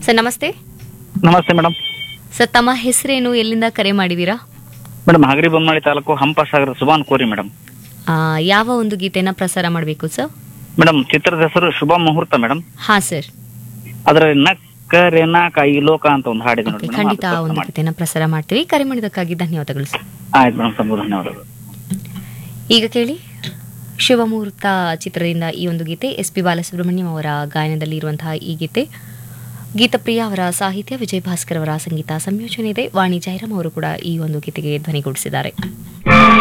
sir ನಮಸ್ತೆ ನಮಸ್ತೆ madam sir ತಮ್ಮ ಹೆಸರೇನು ಎಲ್ಲಿಂದ ಕರೆ ಮಾಡಿದ್ದೀರಾ ಮೇಡಮ್ ಹಗರಿ ಬೊಮ್ಮಳಿ ತಾಲೂಕು ಹಂಪಸಾಗರ ಸುಬಾನ್ ಕೋರಿ ಮೇಡಮ್ ಆ, ಯಾವ ಒಂದು ಗೀತೆನ ಪ್ರಸಾರ ಮಾಡಬೇಕು ಸರ್ ಮೇಡಮ್ ಚಿತ್ರದ ಹೆಸರು ಶುಭ ಮುಹೂರ್ತ ಮೇಡಮ್ ಹಾಂ ಸರ್ ಅದರ ನಕ್ಕರೆ ನಾಕ ಈ ಲೋಕ ಅಂತ ಒಂದು ಹಾಡಿದೆ ನೋಡಿ ಓಕೆ ಮೇಡಮ್ ಖಂಡಿತ ಆ ಒಂದು ಗೀತೆನ ಪ್ರಸಾರ ಮಾಡ್ತೀವಿ ಕರೆ ಮಾಡಿದ್ದಕ್ಕಾಗಿ ಧನ್ಯವಾದಗಳು ಸರ್ ಆಯ್ತು ಮೇಡಮ್ ತುಂಬ ಧನ್ಯವಾದಗಳು ಈಗ ಕೇಳಿ ಶಿವಮೂರ್ತ ಚಿತ್ರದಿಂದ ಈ ಒಂದು ಗೀತೆ ಎಸ್ ಪಿ ಬಾಲಸುಬ್ರಹ್ಮಣ್ಯಂ ಅವರ ಗಾಯನದಲ್ಲಿ ಇರುವಂತಹ ಈ ಗೀತೆ ಗೀತಪ್ರಿಯ ಅವರ ಸಾಹಿತ್ಯ ವಿಜಯ್ ಭಾಸ್ಕರ್ ಅವರ ಸಂಗೀತ ಸಂಯೋಜನೆ ಇದೆ ವಾಣಿ ಜೈರಾಮ್ ಅವರು ಕೂಡ ಈ ಒಂದು ಗೀತೆಗೆ ಧ್ವನಿಗೂಡಿಸಿದ್ದಾರೆ